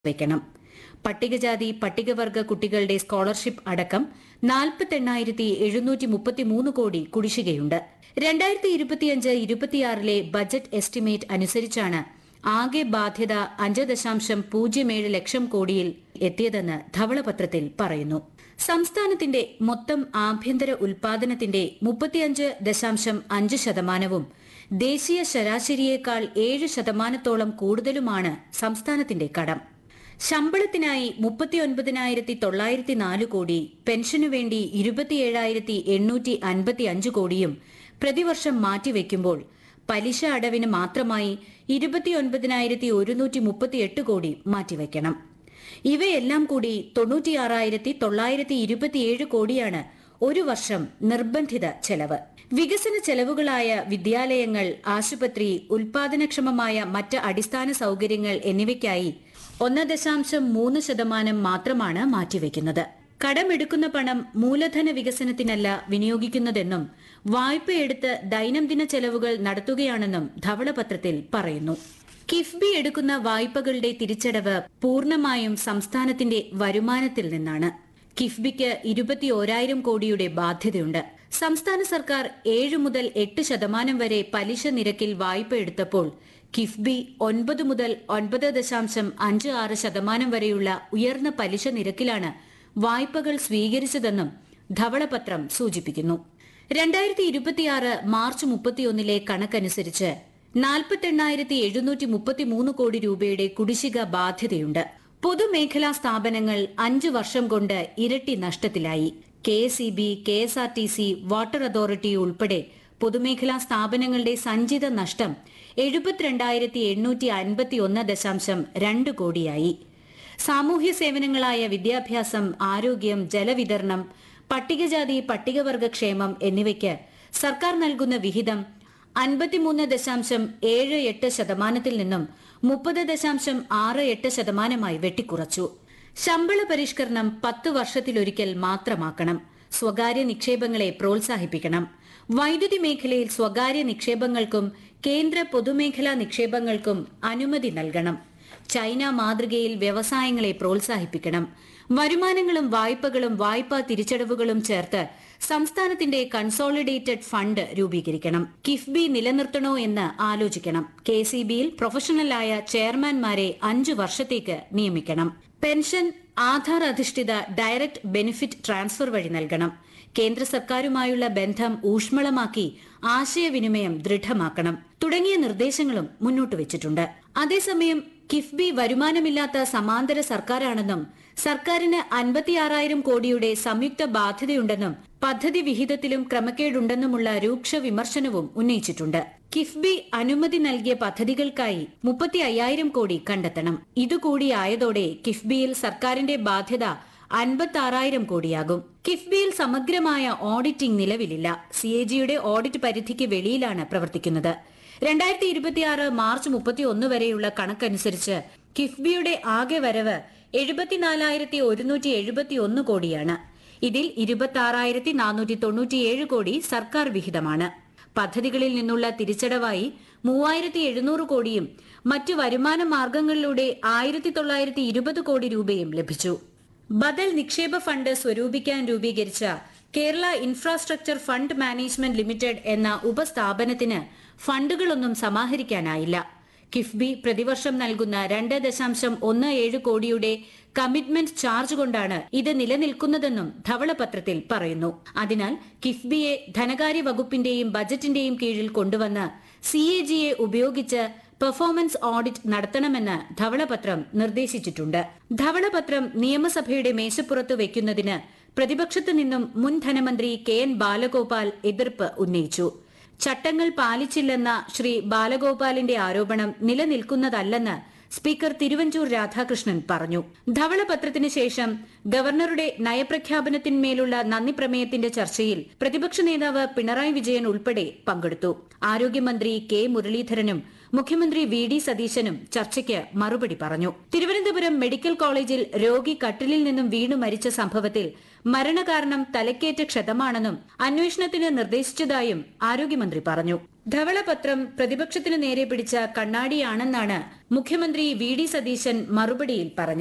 വയ്ക്കണം പട്ടികജാതി പട്ടികവർഗ കുട്ടികളുടെ സ്കോളർഷിപ്പ് അടക്കം നാൽപ്പത്തെണ്ണായിരത്തി എഴുന്നൂറ്റി മുപ്പത്തിമൂന്ന് കോടി കുടിശ്ശികയുണ്ട് രണ്ടായിരത്തി ഇരുപത്തിയഞ്ച് ഇരുപത്തിയാറിലെ ബജറ്റ് എസ്റ്റിമേറ്റ് അനുസരിച്ചാണ് ആകെ ബാധ്യത അഞ്ച് ദശാംശം പൂജ്യം ഏഴ് ലക്ഷം കോടിയിൽ എത്തിയതെന്ന് ധവളപത്രത്തിൽ പറയുന്നു സംസ്ഥാനത്തിന്റെ മൊത്തം ആഭ്യന്തര ഉൽപാദനത്തിന്റെ മുപ്പത്തിയഞ്ച് ദശാംശം അഞ്ച് ശതമാനവും ദേശീയ ശരാശരിയേക്കാൾ ഏഴ് ശതമാനത്തോളം കൂടുതലുമാണ് സംസ്ഥാനത്തിന്റെ കടം ശമ്പളത്തിനായി മുപ്പത്തിയൊൻപതിനായിരത്തി തൊള്ളായിരത്തി നാല് കോടി പെൻഷനു വേണ്ടി ഇരുപത്തിയേഴായിരത്തി എണ്ണൂറ്റി അൻപത്തി അഞ്ച് കോടിയും പ്രതിവർഷം മാറ്റിവെക്കുമ്പോൾ പലിശ അടവിന് മാത്രമായി ഇരുപത്തിയൊൻപതിനായിരത്തി ഒരുന്നൂറ്റി മുപ്പത്തിയെട്ട് കോടി മാറ്റിവെക്കണം ഇവയെല്ലാം കൂടി തൊണ്ണൂറ്റിയാറായിരത്തി തൊള്ളായിരത്തി ഇരുപത്തിയേഴ് കോടിയാണ് ഒരു വർഷം നിർബന്ധിത ചെലവ് വികസന ചെലവുകളായ വിദ്യാലയങ്ങൾ ആശുപത്രി ഉൽപാദനക്ഷമമായ മറ്റ് അടിസ്ഥാന സൌകര്യങ്ങൾ എന്നിവയ്ക്കായി ഒന്ന് ദശാംശം മൂന്ന് ശതമാനം മാത്രമാണ് മാറ്റിവെക്കുന്നത് കടമെടുക്കുന്ന പണം മൂലധന വികസനത്തിനല്ല വിനിയോഗിക്കുന്നതെന്നും വായ്പയെടുത്ത് ദൈനംദിന ചെലവുകൾ നടത്തുകയാണെന്നും ധവളപത്രത്തിൽ പറയുന്നു കിഫ്ബി എടുക്കുന്ന വായ്പകളുടെ തിരിച്ചടവ് പൂർണ്ണമായും സംസ്ഥാനത്തിന്റെ വരുമാനത്തിൽ നിന്നാണ് കിഫ്ബിക്ക് ഇരുപത്തിയോരായിരം കോടിയുടെ ബാധ്യതയുണ്ട് സംസ്ഥാന സർക്കാർ ഏഴ് മുതൽ എട്ട് ശതമാനം വരെ പലിശ നിരക്കിൽ വായ്പ എടുത്തപ്പോൾ കിഫ്ബി ഒൻപത് മുതൽ ഒൻപത് ദശാംശം അഞ്ച് ആറ് ശതമാനം വരെയുള്ള ഉയർന്ന പലിശ നിരക്കിലാണ് വായ്പകൾ സ്വീകരിച്ചതെന്നും ധവളപത്രം സൂചിപ്പിക്കുന്നു രണ്ടായിരത്തി ഇരുപത്തിയാറ് മാർച്ച് മുപ്പത്തിയൊന്നിലെ കണക്കനുസരിച്ച് നാൽപ്പത്തെണ്ണായിരത്തി എഴുന്നൂറ്റി മുപ്പത്തിമൂന്ന് കോടി രൂപയുടെ കുടിശ്ശിക ബാധ്യതയുണ്ട് പൊതുമേഖലാ സ്ഥാപനങ്ങൾ അഞ്ചു വർഷം കൊണ്ട് ഇരട്ടി നഷ്ടത്തിലായി K S E B K S R T C water authority ഉൾപ്പെടെ പൊതുമേഖലാ സ്ഥാപനങ്ങളുടെ സഞ്ചിത നഷ്ടം എഴുപത്തിരണ്ടായിരത്തി എണ്ണൂറ്റി അൻപത്തി ഒന്ന് ദശാംശം രണ്ട് കോടിയായി സാമൂഹ്യ സേവനങ്ങളായ വിദ്യാഭ്യാസം ആരോഗ്യം ജലവിതരണം പട്ടികജാതി പട്ടികവർഗ ക്ഷേമം എന്നിവയ്ക്ക് സർക്കാർ നൽകുന്ന വിഹിതം അൻപത്തിമൂന്ന് ദശാംശം ഏഴ് എട്ട് ശതമാനത്തിൽ നിന്നും മുപ്പത് ദശാംശം ആറ് എട്ട് ശതമാനമായി വെട്ടിക്കുറച്ചു ശമ്പള പരിഷ്കരണം പത്ത് വർഷത്തിലൊരിക്കൽ മാത്രമാക്കണം സ്വകാര്യ നിക്ഷേപങ്ങളെ പ്രോത്സാഹിപ്പിക്കണം വൈദ്യുതി മേഖലയിൽ സ്വകാര്യ നിക്ഷേപങ്ങൾക്കും കേന്ദ്ര പൊതുമേഖലാ നിക്ഷേപങ്ങൾക്കും അനുമതി നൽകണം ചൈന മാതൃകയിൽ വ്യവസായങ്ങളെ പ്രോത്സാഹിപ്പിക്കണം വരുമാനങ്ങളും വായ്പകളും വായ്പാ തിരിച്ചടവുകളും ചേർത്ത് സംസ്ഥാനത്തിന്റെ കൺസോളിഡേറ്റഡ് ഫണ്ട് രൂപീകരിക്കണം കിഫ്ബി നിലനിർത്തണോ എന്ന് ആലോചിക്കണം കെ സി ബിയിൽ പ്രൊഫഷണലായ ചെയർമാൻമാരെ അഞ്ചു വർഷത്തേക്ക് നിയമിക്കണം പെൻഷൻ ആധാർ അധിഷ്ഠിത ഡയറക്ട് ബെനിഫിറ്റ് ട്രാൻസ്ഫർ വഴി നൽകണം കേന്ദ്ര സർക്കാരുമായുള്ള ബന്ധം ഊഷ്മളമാക്കി ആശയവിനിമയം ദൃഢമാക്കണം തുടങ്ങിയ നിർദ്ദേശങ്ങളും മുന്നോട്ട് വെച്ചിട്ടുണ്ട് അതേസമയം കിഫ്ബി വരുമാനമില്ലാത്ത സമാന്തര സർക്കാരാണെന്നും സർക്കാരിന് അൻപത്തിയാറായിരം കോടിയുടെ സംയുക്ത ബാധ്യതയുണ്ടെന്നും പദ്ധതി വിഹിതത്തിലും ക്രമക്കേടുണ്ടെന്നുമുള്ള രൂക്ഷ വിമർശനവും ഉന്നയിച്ചിട്ടുണ്ട് കിഫ്ബി അനുമതി നൽകിയ പദ്ധതികൾക്കായി മുപ്പത്തി അയ്യായിരം കോടി കണ്ടെത്തണം ഇതുകൂടിയായതോടെ കിഫ്ബിയിൽ സർക്കാരിന്റെ ബാധ്യത അൻപത്തി ആറായിരം കോടിയാകും കിഫ്ബിയിൽ സമഗ്രമായ ഓഡിറ്റിംഗ് നിലവിലില്ല സി എ ജിയുടെ ഓഡിറ്റ് പരിധിക്ക് വെളിയിലാണ് പ്രവർത്തിക്കുന്നത് രണ്ടായിരത്തി ഇരുപത്തിയാറ് മാർച്ച് മുപ്പത്തിയൊന്ന് വരെയുള്ള കണക്കനുസരിച്ച് കിഫ്ബിയുടെ ആകെ വരവ് എഴുപത്തിനാലായിരത്തി ഒരുന്നൂറ്റി എഴുപത്തിയൊന്ന് കോടിയാണ് ഇതിൽ ഇരുപത്തി ആറായിരത്തി നാനൂറ്റി തൊണ്ണൂറ്റിയേഴ് കോടി സർക്കാർ വിഹിതമാണ് പദ്ധതികളിൽ നിന്നുള്ള തിരിച്ചടവായി മൂവായിരത്തി എഴുന്നൂറ് കോടിയും മറ്റു വരുമാന മാർഗങ്ങളിലൂടെ ആയിരത്തി തൊള്ളായിരത്തി ഇരുപത് കോടി രൂപയും ലഭിച്ചു ബദൽ നിക്ഷേപ ഫണ്ട് സ്വരൂപിക്കാൻ രൂപീകരിച്ച Kerala infrastructure fund management limited എന്ന ഉപസ്ഥാപനത്തിന് ഫണ്ടുകളൊന്നും സമാഹരിക്കാനായില്ല കിഫ്ബി പ്രതിവർഷം നൽകുന്ന രണ്ട് ദശാംശം ഒന്ന് ഏഴ് കോടിയുടെ കമ്മിറ്റ്മെന്റ് ചാർജ് കൊണ്ടാണ് ഇത് നിലനിൽക്കുന്നതെന്നും ധവളപത്രത്തിൽ പറയുന്നു അതിനാൽ കിഫ്ബിയെ ധനകാര്യ വകുപ്പിന്റെയും ബജറ്റിന്റെയും കീഴിൽ കൊണ്ടുവന്ന് സി എ ജിയെ ഉപയോഗിച്ച് പെർഫോമൻസ് ഓഡിറ്റ് നടത്തണമെന്ന് ധവളപത്രം നിർദ്ദേശിച്ചിട്ടുണ്ട് ധവളപത്രം നിയമസഭയുടെ മേശപ്പുറത്ത് വയ്ക്കുന്നതിന് പ്രതിപക്ഷത്തു നിന്നും മുൻ ധനമന്ത്രി കെ എൻ ബാലഗോപാൽ എതിർപ്പ് ഉന്നയിച്ചു ചട്ടങ്ങൾ പാലിച്ചില്ലെന്ന ശ്രീ ബാലഗോപാലിന്റെ ആരോപണം നിലനിൽക്കുന്നതല്ലെന്ന് സ്പീക്കർ തിരുവഞ്ചൂർ രാധാകൃഷ്ണൻ പറഞ്ഞു ധവളപത്രത്തിന് ശേഷം ഗവർണറുടെ നയപ്രഖ്യാപനത്തിന്മേലുള്ള നന്ദി പ്രമേയത്തിന്റെ ചർച്ചയിൽ പ്രതിപക്ഷ നേതാവ് പിണറായി വിജയൻ ഉൾപ്പെടെ പങ്കെടുത്തു ആരോഗ്യമന്ത്രി കെ മുരളീധരനും മുഖ്യമന്ത്രി വി ഡി സതീശനും ചർച്ചയ്ക്ക് മറുപടി പറഞ്ഞു തിരുവനന്തപുരം മെഡിക്കൽ കോളേജിൽ രോഗി കട്ടിലിൽ നിന്നും വീണു മരിച്ച സംഭവത്തിൽ മരണകാരണം തലക്കേറ്റ ക്ഷതമാണെന്നും അന്വേഷണത്തിന് നിർദ്ദേശിച്ചതായും ആരോഗ്യമന്ത്രി പറഞ്ഞു ധവളപത്രം പ്രതിപക്ഷത്തിന് നേരെ പിടിച്ച കണ്ണാടിയാണെന്നാണ് മുഖ്യമന്ത്രി വി ഡി സതീശൻ മറുപടിയിൽ പറഞ്ഞത്